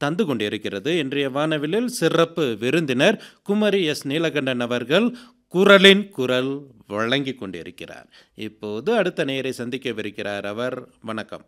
தந்து கொண்டிருக்கிறது இன்றைய வானவிலில் சிறப்பு விருந்தினர் குமரி எஸ் நீலகண்டன் அவர்கள் குரலின் குரல் வழங்கி கொண்டிருக்கிறார் இப்போது அடுத்த நேரை சந்திக்கவிருக்கிறார் அவர் வணக்கம்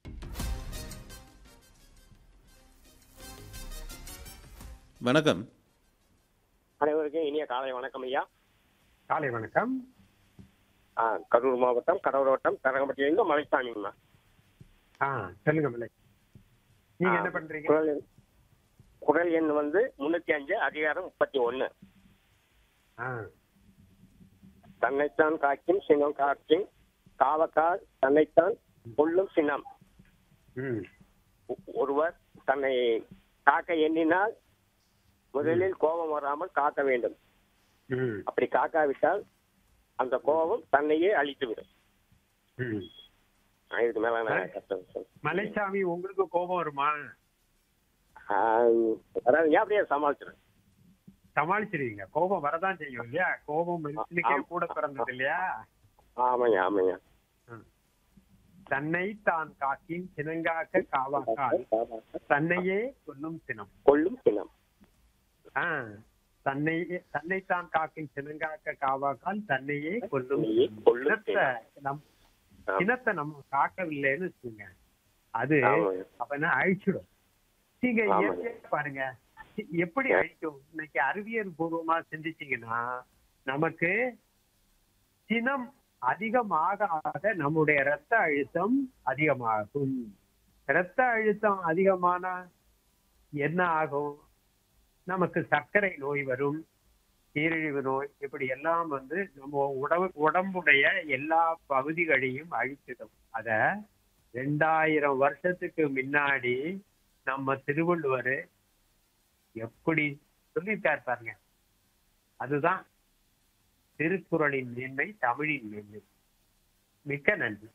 வணக்கம் அனைவருக்கும் இனிய காலை வணக்கம் ஐயா காலை வணக்கம் ஆ, கரூர் மாவட்டம் கடவுர் வட்டம் தரங்கம்பட்டியிலிருந்து மலைசாமிங்கம்மா ஆ சொல்லுங்க மலை நீங்க ஆ, என்ன பண்றீங்க குரல் எண் குரல் எண் வந்து முன்னூத்தி அஞ்சு அதிகாரம் முப்பத்தி ஒன்னு ஆ தன்னைத்தான் காக்கும் சினம் காக்கும் காவக்கால் தன்னைத்தான் கொள்ளும் சினம் ம் ஒ- ஒருவர் தன்னை காக்க எண்ணினால் முதலில் கோபம் வராமல் காக்க வேண்டும் ம் அப்படி காக்காவிட்டால் அந்த கோபம் தன்னையே அழித்துவிடும் ம் ஆ, இதுக்கு மேல நான் கஷ்டம் சொல்ல- மலைசாமி உங்களுக்கு கோபம் வருமா ஆ, அதாவது ஏன் அப்படியே சமாளிச்சிடும் சமாளிச்சிருவீங்க கோபம் வரதான் செய்யும் இல்லையா கோபம் மனுஷனுக்கே ஆம். கூட பிறந்தது இல்லையா ஆமாங்க ஆமாங்க தன்னை தான் காக்கின் சினங்காக்க காவாக்கால் தன்னையே கொல்லும் சினம் கொள்ளும் சினம் ஆ தன்னை தன்னைத்தான் காக்கின் சினங்காக்க காவாக்கால் தன்னையே கொல்லும் தன்னையே சினம். கொல்லும் சினத்தை நம் ஆமா. சினத்தை நம்ம காக்கவில்லைன்னு வச்சுக்கோங்க அது ஆமாங்க. அப்பனா அழிச்சிடும் நீங்க ஆமாங்க. இயற்கையா பாருங்க சி- எப்படி அழிக்கும் இன்னைக்கு அறிவியல் பூர்வமா சிந்திச்சீங்கன்னா நமக்கு சினம் அதிகமாக ஆக நம்முடைய ரத்த அழுத்தம் அதிகமாகும் ரத்த அழுத்தம் அதிகமான என்ன ஆகும் நமக்கு சர்க்கரை நோய் வரும் நீரிழிவு நோய் இப்படி எல்லாம் வந்து நம்ம உடம்பு உடம்புடைய எல்லா பகுதிகளையும் அழிச்சிடும் அத ரெண்டாயிரம் வருஷத்துக்கு முன்னாடி நம்ம திருவள்ளுவர் எப்படி சொல்லியிருக்காரு பாருங்க அதுதான் திருக்குறளின் மேன்மை தமிழின் மேன்மை மிக்க நன்றி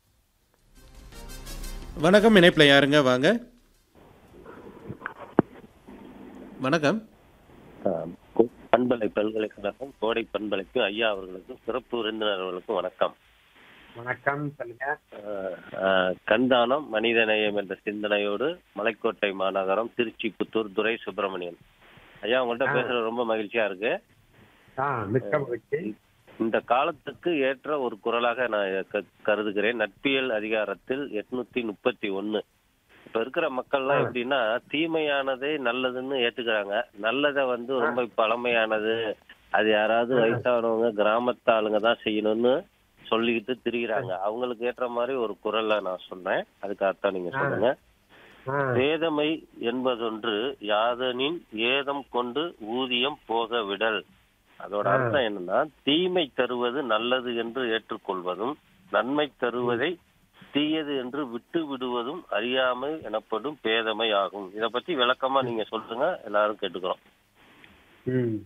வணக்கம் இணைப்பில் யாருங்க வாங்க வணக்கம் பண்பலை பல்கலைக்கழகம் கோடை பண்பலைக்கும் ஐயா அவர்களுக்கும் சிறப்பு விருந்தினர் அவர்களுக்கும் வணக்கம் வணக்கம் சொல்லுங்க அஹ், அஹ், கண்தானம் மனிதநேயம் என்ற சிந்தனையோடு மலைக்கோட்டை மாநகரம் திருச்சி புத்தூர் துரை சுப்பிரமணியன் ஐயா உங்கள்கிட்ட ஆ. பேசுறது ரொம்ப மகிழ்ச்சியா இருக்கு ஆ மிக்க மகிழ்ச்சி இந்த காலத்துக்கு ஏற்ற ஒரு குரலாக நான் க- கருதுகிறேன் நட்பியல் அதிகாரத்தில் எட்நூத்தி முப்பத்தி ஒன்னு இப்ப இருக்கிற மக்கள்லாம் ஆ. எப்படின்னா தீமையானதே நல்லதுன்னு ஏத்துக்கிறாங்க நல்லதை வந்து ரொம்ப பழமையானது அது யாராவது ஆ. வயசானவங்க கிராமத்து ஆளுங்க தான் செய்யணும்னு சொல்லிக்கிட்டு திரிகிறாங்க அவங்களுக்கு ஏற்ற மாதிரி ஒரு குரல்ல நான் சொன்னேன் அதுக்காகத்தான் நீங்க ஆ. சொல்லுங்க ஆ, பேதமை என்பதொன்று யாதனின் ஏதம் கொண்டு ஊதியம் போக விடல் அதோட ஆ. அர்த்தம் என்னன்னா தீமை தருவது நல்லது என்று ஏற்றுக்கொள்வதும் நன்மை தருவதை தீயது என்று விட்டு விடுவதும் அறியாமை எனப்படும் பேதமை ஆகும் இத பத்தி விளக்கமா நீங்க சொல்லுங்க எல்லாரும் கேட்டுக்கிறோம் ம்.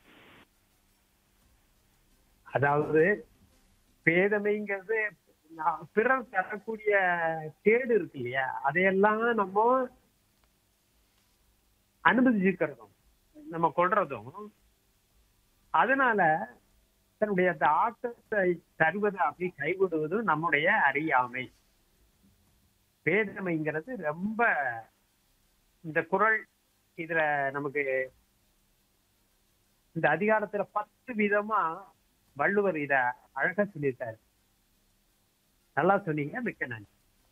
அதாவது பேதமைங்கிறது நான் பிறர் தரக்கூடிய கேடு இருக்கு இல்லையா அதையெல்லாம் நம்ம அனுமதிச்சுக்கிறதும் நம்ம கொள்றதும் அதனால தன்னுடைய அந்த ஆக்கத்தை தருவதை அப்படி கைவிடுவதும் நம்முடைய அறியாமை பேதமைங்கிறது ரொம்ப இந்த குரல் இதுல நமக்கு இந்த அதிகாரத்துல பத்து விதமா வள்ளுவர் இத அழகா சொல்லியிருக்காரு நல்லா சொன்னீங்க மிக்க நன்றி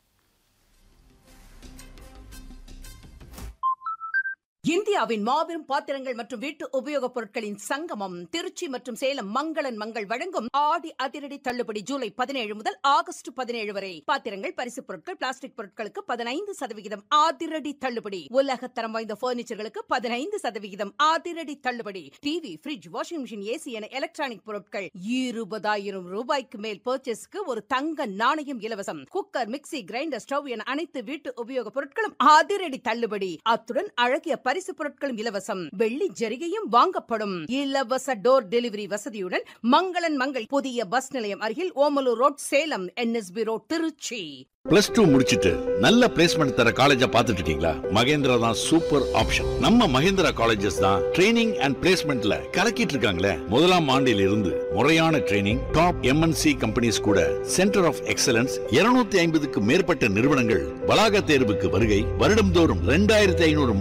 இந்தியாவின் மாபெரும் பாத்திரங்கள் மற்றும் வீட்டு உபயோகப் பொருட்களின் சங்கமம் திருச்சி மற்றும் சேலம் மங்களன் மங்கள் வழங்கும் ஆடி அதிரடி தள்ளுபடி ஜூலை பதினேழு முதல் ஆகஸ்ட் பதினேழு வரை பாத்திரங்கள் பரிசுப் பொருட்கள் பிளாஸ்டிக் பொருட்களுக்கு பதினைந்து சதவிகிதம் அதிரடி தள்ளுபடி உலகத்தரம் வாய்ந்த பர்னிச்சர்களுக்கு பதினைந்து சதவிகிதம் அதிரடி தள்ளுபடி TV fridge washing machine AC என எலக்ட்ரானிக் பொருட்கள் இருபதாயிரம் ரூபாய்க்கு மேல் பர்ச்சேஸ்க்கு ஒரு தங்க நாணயம் இலவசம் குக்கர் மிக்ஸி கிரைண்டர் ஸ்டவ் என அனைத்து வீட்டு உபயோகப் பொருட்களும் அதிரடி தள்ளுபடி அத்துடன் அழகிய பரிசு பொருட்களும் இலவசம் வெள்ளி ஜரிகையும் வாங்கப்படும் இலவச டோர் டெலிவரி வசதியுடன் மங்களன் மங்கள் புதிய பஸ் நிலையம் அருகில் Omalur road Salem N S P road Tiruchi plus two முடிச்சிட்டு நல்ல பிளேஸ்மெண்ட் தர காலேஜா பார்த்துட்டு இருக்கீங்களா மகேந்திரா தான் சூப்பர் ஆப்ஷன் நம்ம மகேந்திரா காலேஜஸ் தான் ட்ரைனிங் அண்ட் பிளேஸ்மெண்ட்ல கலக்கிட்டு இருக்காங்களே முதலாம் ஆண்டில் இருந்து முறையான ட்ரைனிங் டாப் எம்என்சி கம்பெனிஸ் கூட சென்டர் ஆஃப் எக்ஸலன்ஸ் 250 ஐம்பதுக்கு மேற்பட்ட நிறுவனங்கள் வளாக தேர்வுக்கு வருகை வருடம்தோறும் ரெண்டாயிரத்தி ஐநூறு